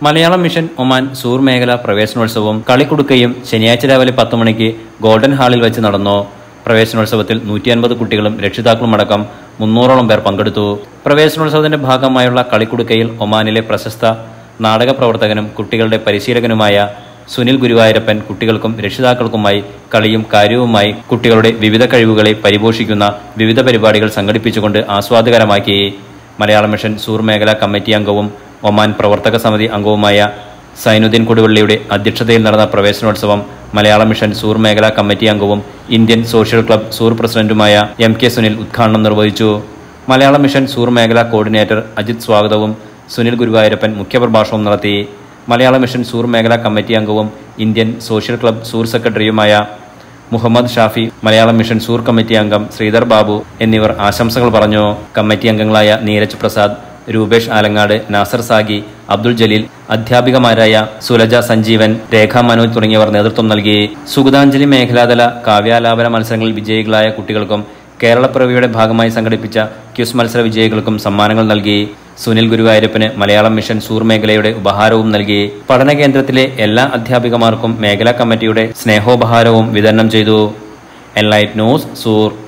Malayalam mission Oman സൂർ മേഖല പ്രവേശനോത്സവവും കളിക്കുടുക്കയും ശനിയാഴ്ച രാവിലെ പത്ത് മണിക്ക് ഗോൾഡൻ ഹാളിൽ വെച്ച് നടന്നു പ്രവേശനോത്സവത്തിൽ നൂറ്റി അൻപത് കുട്ടികളും രക്ഷിതാക്കളുമടക്കം മുന്നൂറോളം പേർ പങ്കെടുത്തു പ്രവേശനോത്സവത്തിന്റെ ഭാഗമായുള്ള കളിക്കുടുക്കയിൽ ഒമാനിലെ പ്രശസ്ത നാടക പ്രവർത്തകനും കുട്ടികളുടെ പരിശീലകനുമായ സുനിൽ ഗുരുവായൂരപ്പൻ കുട്ടികൾക്കും രക്ഷിതാക്കൾക്കുമായി കളിയും കാര്യവുമായി കുട്ടികളുടെ വിവിധ കഴിവുകളെ പരിപോഷിക്കുന്ന വിവിധ പരിപാടികൾ സംഘടിപ്പിച്ചുകൊണ്ട് ആസ്വാദകരമാക്കി മലയാള മിഷൻ സൂർ മേഖല കമ്മിറ്റി അംഗവും ഒമാൻ പ്രവർത്തക സമിതി അംഗവുമായ സൈനുദ്ദീൻ കൊടുവള്ളിയുടെ അധ്യക്ഷതയിൽ നടന്ന പ്രവേശനോത്സവം മലയാള മിഷൻ സൂർ മേഖല കമ്മിറ്റി അംഗവും ഇന്ത്യൻ സോഷ്യൽ ക്ലബ് സൂർ പ്രസിഡന്റുമായ എം കെ സുനിൽ ഉദ്ഘാടനം നിർവഹിച്ചു മലയാള മിഷൻ സൂർ മേഖല കോർഡിനേറ്റർ അജിത് സ്വാഗതവും സുനിൽ ഗുരുവായൂരപ്പൻ മുഖ്യപ്രഭാഷണവും നടത്തി മലയാള മിഷൻ സൂർ മേഖല കമ്മിറ്റി അംഗവും ഇന്ത്യൻ സോഷ്യൽ ക്ലബ് സൂർ സെക്രട്ടറിയുമായ മുഹമ്മദ് ഷാഫി മലയാളം മിഷൻ സൂർ കമ്മിറ്റി അംഗം ശ്രീധർ ബാബു എന്നിവർ ആശംസകൾ പറഞ്ഞു കമ്മിറ്റി അംഗങ്ങളായ നീരജ് പ്രസാദ് രൂപേഷ് ആലങ്ങാട് നാസർ സാഗി അബ്ദുൾ ജലീൽ അധ്യാപികമാരായ സുലജ സഞ്ജീവൻ രേഖ മനോജ് തുടങ്ങിയവർ നേതൃത്വം നൽകി സുഗതാഞ്ജലി മേഖലാതല കാവ്യാലാപന മത്സരങ്ങളിൽ വിജയികളായ കുട്ടികൾക്കും കേരളപ്പിറവിയുടെ ഭാഗമായി സംഘടിപ്പിച്ച ക്യൂസ് മത്സര വിജയികൾക്കും സമ്മാനങ്ങൾ നൽകി സുനിൽ ഗുരുവായൂരപ്പന് മലയാളം മിഷൻ സൂർ മേഖലയുടെ ഉപഹാരവും നൽകി പഠന കേന്ദ്രത്തിലെ എല്ലാ അധ്യാപികമാർക്കും മേഖലാ കമ്മിറ്റിയുടെ സ്നേഹോപഹാരവും വിതരണം ചെയ്തു എൻലൈറ്റ് ന്യൂസ് സൂർ